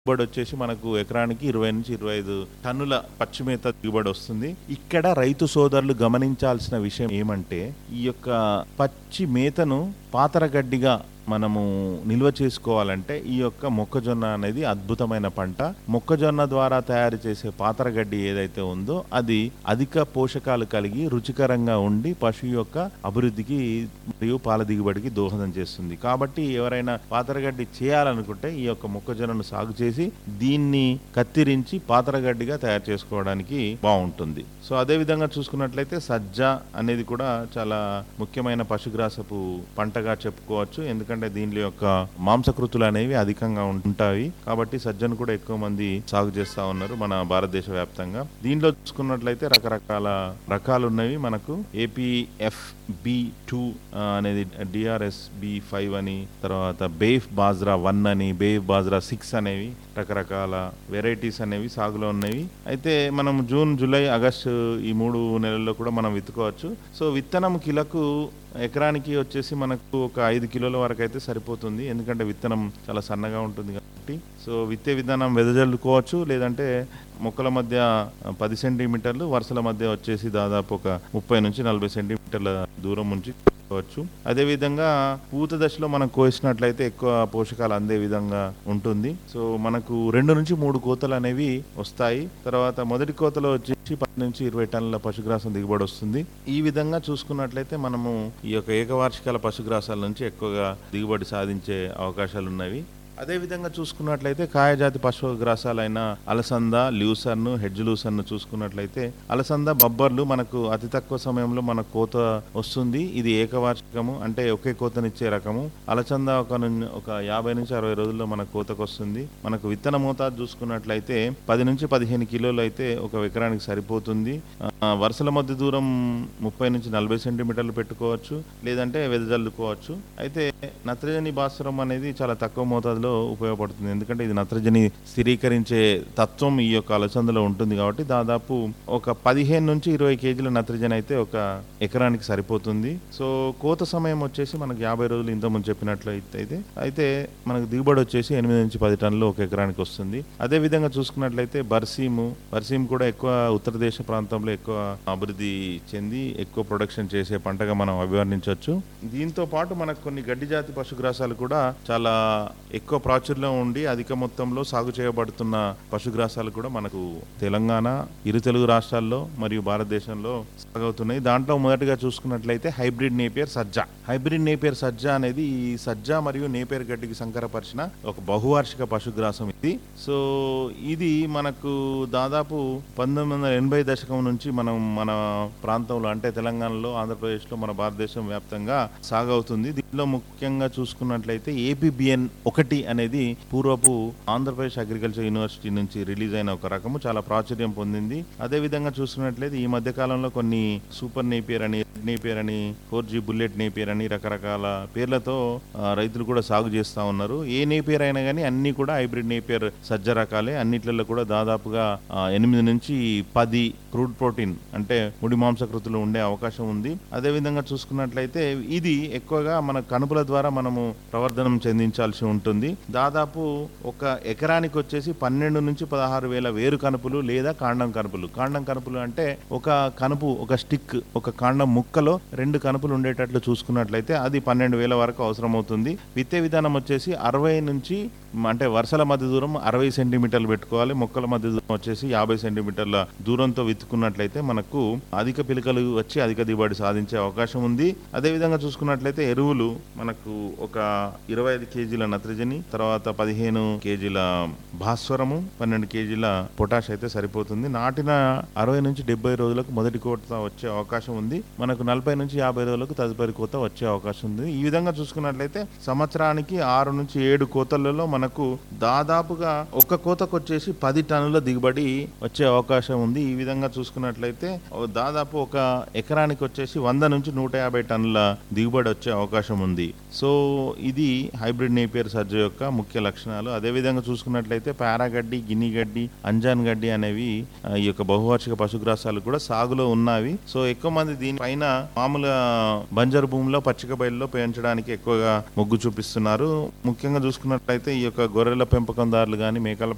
దిగుబడి వచ్చేసి మనకు ఎకరానికి ఇరవై నుంచి ఇరవై ఐదు టన్నుల పచ్చి మేత దిగుబడి వస్తుంది ఇక్కడ రైతు సోదరులు గమనించాల్సిన విషయం ఏమంటే ఈ యొక్క పచ్చి మేతను పాతరగడ్డిగా మనము నిల్వ చేసుకోవాలంటే ఈ యొక్క మొక్కజొన్న అనేది అద్భుతమైన పంట మొక్కజొన్న ద్వారా తయారు చేసే పాతరగడ్డి ఏదైతే ఉందో అది అధిక పోషకాలు కలిగి రుచికరంగా ఉండి పశువు యొక్క అభివృద్ధికి మరియు పాల దిగుబడికి దోహదం చేస్తుంది కాబట్టి ఎవరైనా పాతరగడ్డి చేయాలనుకుంటే ఈ యొక్క మొక్కజొన్నను సాగు చేసి దీన్ని కత్తిరించి పాతరగడ్డిగా తయారు చేసుకోవడానికి బాగుంటుంది సో అదే విధంగా చూసుకున్నట్లయితే సజ్జ అనేది కూడా చాలా ముఖ్యమైన పశుగ్రాసపు పంటగా చెప్పుకోవచ్చు ఎందుకంటే దీనిలో యొక్క మాంసకృతులు అనేవి అధికంగా ఉంటాయి కాబట్టి సజ్జను కూడా ఎక్కువ మంది సాగు చేస్తా ఉన్నారు మన భారతదేశ వ్యాప్తంగా దీనిలో చూసుకున్నట్లయితే రకరకాల రకాలు ఉన్నవి మనకు ఏపీఎఫ్ బి టూ అనేది డిఆర్ఎస్ బి ఫైవ్ అని తర్వాత బేఫ్ బాజ్రా వన్ అని బేఫ్ బాజ్రా సిక్స్ అనేవి రకరకాల వెరైటీస్ అనేవి సాగులో ఉన్నవి అయితే మనం జూన్ జూలై ఆగస్టు ఈ మూడు నెలల్లో కూడా మనం విత్తుకోవచ్చు సో విత్తనం కిలకు ఎకరానికి వచ్చేసి మనకు ఒక ఐదు కిలోల వరకు అయితే సరిపోతుంది ఎందుకంటే విత్తనం చాలా సన్నగా ఉంటుంది కాబట్టి సో విత్తే విధానం వెదజల్లుకోవచ్చు లేదంటే మొక్కల మధ్య పది సెంటీమీటర్లు వరుసల మధ్య వచ్చేసి దాదాపు ఒక ముప్పై నుంచి నలభై సెంటీమీటర్ల దూరం నుంచి కోసుకోవచ్చు అదేవిధంగా పూత దశలో మనం కోసినట్లయితే ఎక్కువ పోషకాలు అందే విధంగా ఉంటుంది సో మనకు రెండు నుంచి మూడు కోతలు అనేవి వస్తాయి తర్వాత మొదటి కోతలో వచ్చేసి పది నుంచి ఇరవై టన్నుల పశుగ్రాసం దిగుబడి వస్తుంది ఈ విధంగా చూసుకున్నట్లయితే మనము ఈ యొక్క ఏకవార్షికాల పశుగ్రాసాల నుంచి ఎక్కువగా దిగుబడి సాధించే అవకాశాలు ఉన్నవి అదే విధంగా చూసుకున్నట్లయితే కాయజాతి పశుగ్రాసాలైన అలసంద ల్యూసర్న్ హెడ్జ్ లూసర్ను చూసుకున్నట్లయితే అలసంద బొబ్బర్లు మనకు అతి తక్కువ సమయంలో మనకు కోత వస్తుంది ఇది ఏకవార్షికము అంటే ఒకే కోతనిచ్చే రకము అలసంద ఒక నుం- ఒక యాభై నుంచి అరవై రోజుల్లో మనకు కోతకు వస్తుంది మనకు విత్తన మోతాదు చూసుకున్నట్లయితే పది నుంచి పదిహేను కిలోలు అయితే ఒక ఎకరానికి సరిపోతుంది ఆ, వరుసల మధ్య దూరం ముప్పై నుంచి నలభై సెంటీమీటర్లు పెట్టుకోవచ్చు లేదంటే వెదజల్లుకోవచ్చు అయితే నత్రజని భాస్వరం అనేది చాలా తక్కువ మోతాదులో ఉపయోగపడుతుంది ఎందుకంటే ఇది నత్రజని స్థిరీకరించే తత్వం ఈ యొక్క అలసందలో ఉంటుంది కాబట్టి దాదాపు ఒక పదిహేను నుంచి ఇరవై కేజీల నత్రజని అయితే ఒక ఎకరానికి సరిపోతుంది సో కోత సమయం వచ్చేసి మనకు యాభై రోజులు ఇంతకుముందు చెప్పినట్లు అయితే అయితే మనకు దిగుబడి వచ్చేసి ఎనిమిది నుంచి పది టన్నులు ఒక ఎకరానికి వస్తుంది అదే విధంగా చూసుకున్నట్లయితే బర్సీము బర్సీము కూడా ఎక్కువ ఉత్తర దేశ ప్రాంతంలో ఎక్కువ అభివృద్ధి చెంది ఎక్కువ ప్రొడక్షన్ చేసే పంటగా మనం అభివర్ణించవచ్చు దీంతో పాటు మనకు కొన్ని గడ్డి జాతి పశుగ్రాసాలు కూడా చాలా ఎక్కువ ప్రాచుర్యం ఉండి అధిక మొత్తంలో సాగు చేయబడుతున్న పశుగ్రాసాలు కూడా మనకు తెలంగాణ ఇరు తెలుగు రాష్ట్రాల్లో మరియు భారతదేశంలో సాగవుతున్నాయి దాంట్లో మొదటగా చూసుకున్నట్లయితే హైబ్రిడ్ నేపియర్ సజ్జ హైబ్రిడ్ నేపియర్ సజ్జ అనేది ఈ సజ్జ మరియు నేపియర్ గడ్డికి సంకరపరిచిన ఒక బహువార్షిక పశుగ్రాసం ఇది సో ఇది మనకు దాదాపు పంతొమ్మిది వందల ఎనభై దశకం నుంచి మనం మన ప్రాంతంలో అంటే తెలంగాణలో ఆంధ్రప్రదేశ్లో మన భారతదేశం వ్యాప్తంగా సాగవుతుంది దీనిలో ముఖ్యంగా చూసుకున్నట్లయితే ఏపీబిఎన్ ఒకటి అనేది పూర్వపు ఆంధ్రప్రదేశ్ అగ్రికల్చర్ యూనివర్సిటీ నుంచి రిలీజ్ అయిన ఒక రకము చాలా ప్రాచుర్యం పొందింది అదే విధంగా చూసుకున్నట్లయితే ఈ మధ్య కాలంలో కొన్ని సూపర్ నేపియర్ అని రెడ్ నేపియర్ అని ఫోర్ జీ బుల్లెట్ నేపియర్ అని రకరకాల పేర్లతో ఆ, రైతులు కూడా సాగు చేస్తా ఉన్నారు ఏ నేపియర్ అయినా కానీ అన్ని కూడా హైబ్రిడ్ నేపియర్ సజ్జ రకాలే అన్నిట్లలో కూడా దాదాపుగా ఆ, ఎనిమిది నుంచి పది క్రూడ్ ప్రోటీన్ అంటే ముడి మాంసకృతులు ఉండే అవకాశం ఉంది అదే విధంగా చూసుకున్నట్లయితే ఇది ఎక్కువగా మన కనుపుల ద్వారా మనము ప్రవర్ధనం చెందించాల్సి ఉంటుంది దాదాపు ఒక ఎకరానికి వచ్చేసి పన్నెండు నుంచి పదహారు వేల వేరు కనుపులు లేదా కాండం కనుపులు కాండం కనుపులు అంటే ఒక కనుపు ఒక స్టిక్ ఒక కాండం ముక్కలో రెండు కనుపులు ఉండేటట్లు చూసుకున్నట్లయితే అది పన్నెండు వేల వరకు అవసరం అవుతుంది విత్తే విధానం వచ్చేసి అరవై నుంచి మ, అంటే వరుసల మధ్య దూరం అరవై సెంటీమీటర్లు పెట్టుకోవాలి మొక్కల మధ్య దూరం వచ్చేసి యాభై సెంటీమీటర్ల దూరంతో విత్తుకున్నట్లయితే మనకు అధిక పిలకలు వచ్చి అధిక దిగుబడి సాధించే అవకాశం ఉంది అదే విధంగా చూసుకున్నట్లయితే ఎరువులు మనకు ఒక ఇరవై ఐదు కేజీల నత్రజని తర్వాత పదిహేను కేజీల భాస్వరము పన్నెండు కేజీల పొటాష్ అయితే సరిపోతుంది నాటిన అరవై నుంచి డెబ్బై రోజులకు మొదటి కోత వచ్చే అవకాశం ఉంది మనకు నలభై నుంచి యాభై రోజులకు తదుపరి కోత వచ్చే అవకాశం ఉంది ఈ విధంగా చూసుకున్నట్లయితే సంవత్సరానికి ఆరు నుంచి ఏడు కోతలలో మనకు దాదాపుగా ఒక కోతకు వచ్చేసి పది టన్నుల దిగుబడి వచ్చే అవకాశం ఉంది ఈ విధంగా చూసుకున్నట్లయితే ఓ దాదాపు ఒక ఎకరానికి వచ్చేసి వంద నుంచి నూట యాభై టన్నుల దిగుబడి వచ్చే అవకాశం ఉంది సో ఇది హైబ్రిడ్ నేపియర్ సజ్జ యొక్క ముఖ్య లక్షణాలు అదే విధంగా చూసుకున్నట్లయితే పారాగడ్డి గిన్ని గడ్డి అంజాన్ గడ్డి అనేవి ఆ, ఈ యొక్క బహువార్షిక పశుగ్రాసాలు కూడా సాగులో ఉన్నవి సో ఎక్కువ మంది దీనిపైన మామూలుగా బంజరు భూమిలో పచ్చిక బయలులో పెంచడానికి ఎక్కువగా మొగ్గు చూపిస్తున్నారు ముఖ్యంగా చూసుకున్నట్లయితే ఈ యొక్క గొర్రెల పెంపకందారులు కానీ మేకల